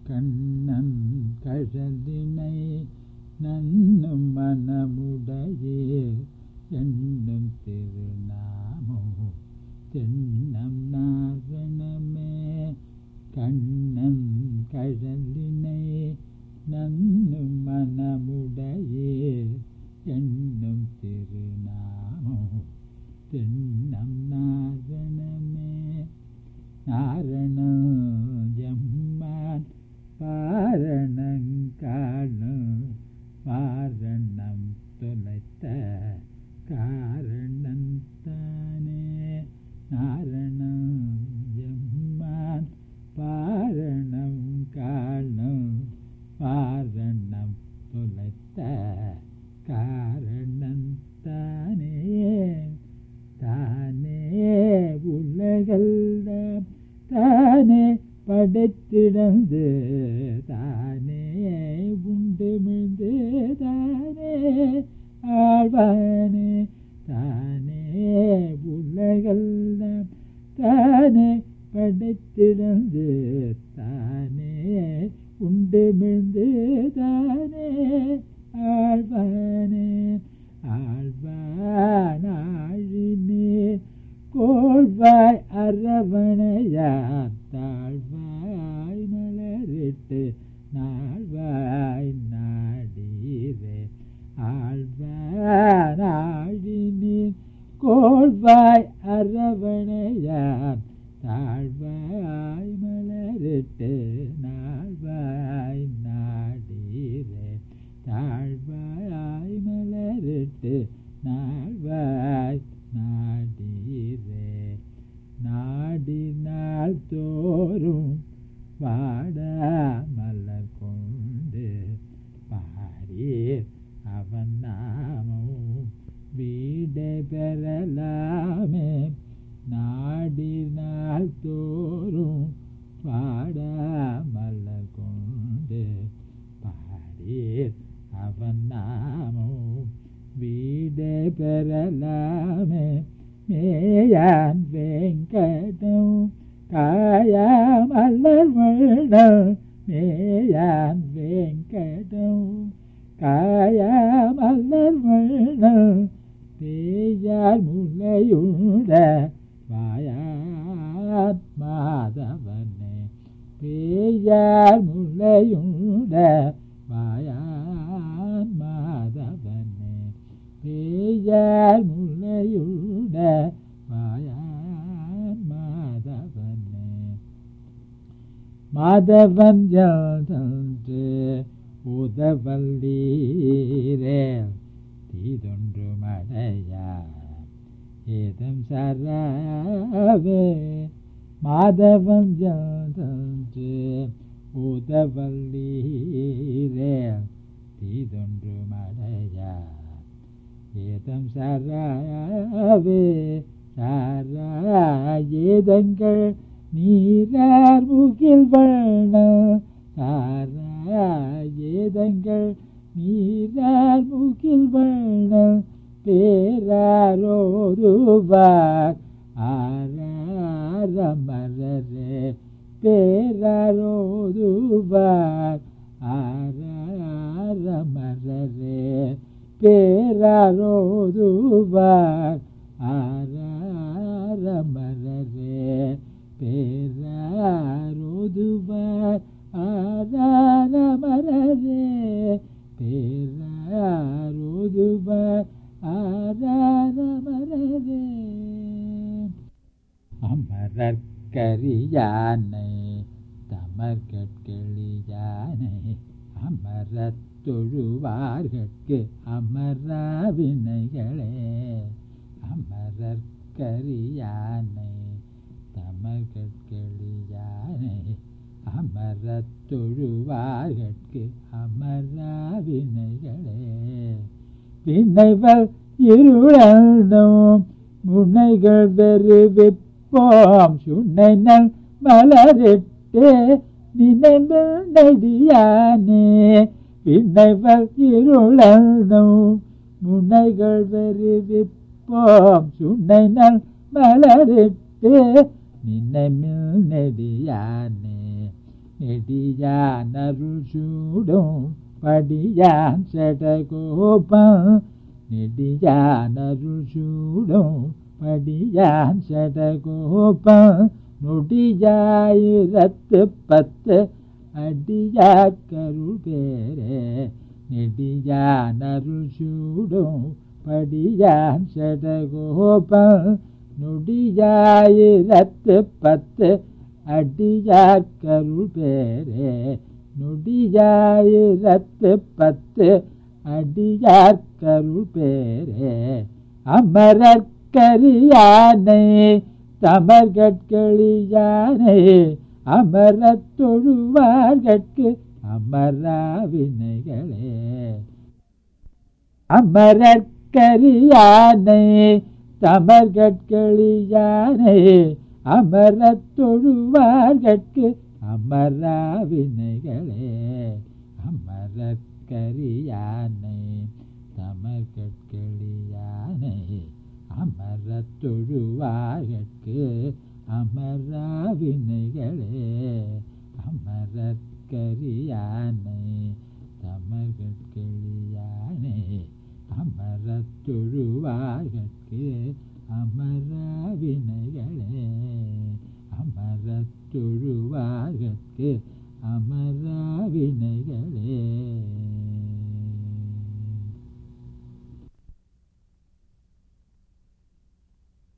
கண்ணன் கழலினை நன்னும் மனமுடையே எண்ணும் திருநாமோ தென்னம் நாரணமே கண்ணன் கழலினை நன்னும் மனமுடையே எண்ணும் திருநாமோ தென்னம் நாரணமே நாரணம் எம்மான் பாரணங்காணும் வாரணம் தொலைத்த காரணம் தானே நாரணம் எம்மான் பாரணம் காணும் வாரணம் தொலைத்த காரணம் தானே தானே உலகெல்லாம் தானே படைத்திடந்து தானே உண்டு மிழ்ந்து தானே ஆழ்வானே தானே உலகெல்லாம் தானே படைத்திடந்து தானே உண்டு மிழ்ந்து தானே ஆழ்வானே ஆழ்வானாழினே கோழ்வாய் அரவணையார் தாழ்வாய் மலரிட்டு நாழ்வாய் நாடீரே ஆழ்வானாழினே கோழ்வாய் அரவணையார் தாழ்வாய் மலரிட்டு நாழ்வாய் நாடீரே தாழ்வாய் மலரிட்டு நாழ்வாய் நாடீரே நாடினால் தோறும் வாட மலர் கொண்டு பாரீர் அவன் நாமும் வீடை பெறலாமே நாடினால் தோறும் பாட மலர் கொண்டு பாரீர் அவன் நாமும் வீடை பெறலாமே மேயான் வெங்கடம் காயாமல்லர் மரணம் மேயான் வெங்கடம் காயாமல்லர் மரணம் பேயார் முலையுட வாயார் மாதவனே பேயார் முலையுட வாயார் மாதவனே பேயார் முலையுட வாயார் மாதவனே மாதவன் ஜாதன்று உதவல்லீரே தீதொன்று மடையா ஏதம் சராவே மாதவன் ஜாதன்று உதவல்லீரே தீதொன்று மடையா ஏதம் சராவே சாராயேதங்கள் நீரார் முகில் வண்ண சாராயேதங்கள் நீரார் முகில் வண்ண பேராரோதுவார் ஆரமரரே பேராரோதுவார் ஆரமரரே பேராரோதுவார் ஆரமரரே பேராரோதுவார் ஆரமரரே பேராரோதுவார் ஆரமரரே அமரற்கரியானை தமர்கட்கெளியானை அமரத் தொழுவார்கட்கு அமராவினைகளே அமரற்கரியானை தமர்கட்கெளியானை அமரத் தொழுவார்கட்கு அமராவினைகளே வினைவர் இருளும் முனைகள் வெறுவிப்போம் சுண்ணனல் மலரிட்டு நினைவு நடியானே வினைவர் இருளும் முனைகள் வெறுவிப்போம் சுண்ணனல் மலரிட்டு நினைமில் நெடியானே நெடியானருள் சூடும் படியான் சடகோபம் நெடியானருள் சூடும் படியான் சடகோபம் நொடியாயிரத்து பத்து அடியாக்கருள் பேரே நெடியானருள் சூடும் படியான் சடகோபம் நொடியாயிரத்து பத்து அடியாக்கருள் பேரே நொடியாயிரத்து பத்து அடியாக்கருள் பேரே அமரற்கரியானை தமர்கட்களியானை அமரத் தொழுவார்கட்கு அமராவினைகளே அமரற்கரியானை தமர்கட்களியானை அமரத் தொழுவார்கட்கு அமராவினைகளே அமரற்கரியானை தமர்கட்களியானை அமரத் தொழுவார்கட்கு அமராவினைகளே அமரற்கரியானை தமர்கட்களியானை அமரத் தொழுவார்கட்கு அமராவினைகளே அமரத் தொழுவார்கட்கு அமராவினை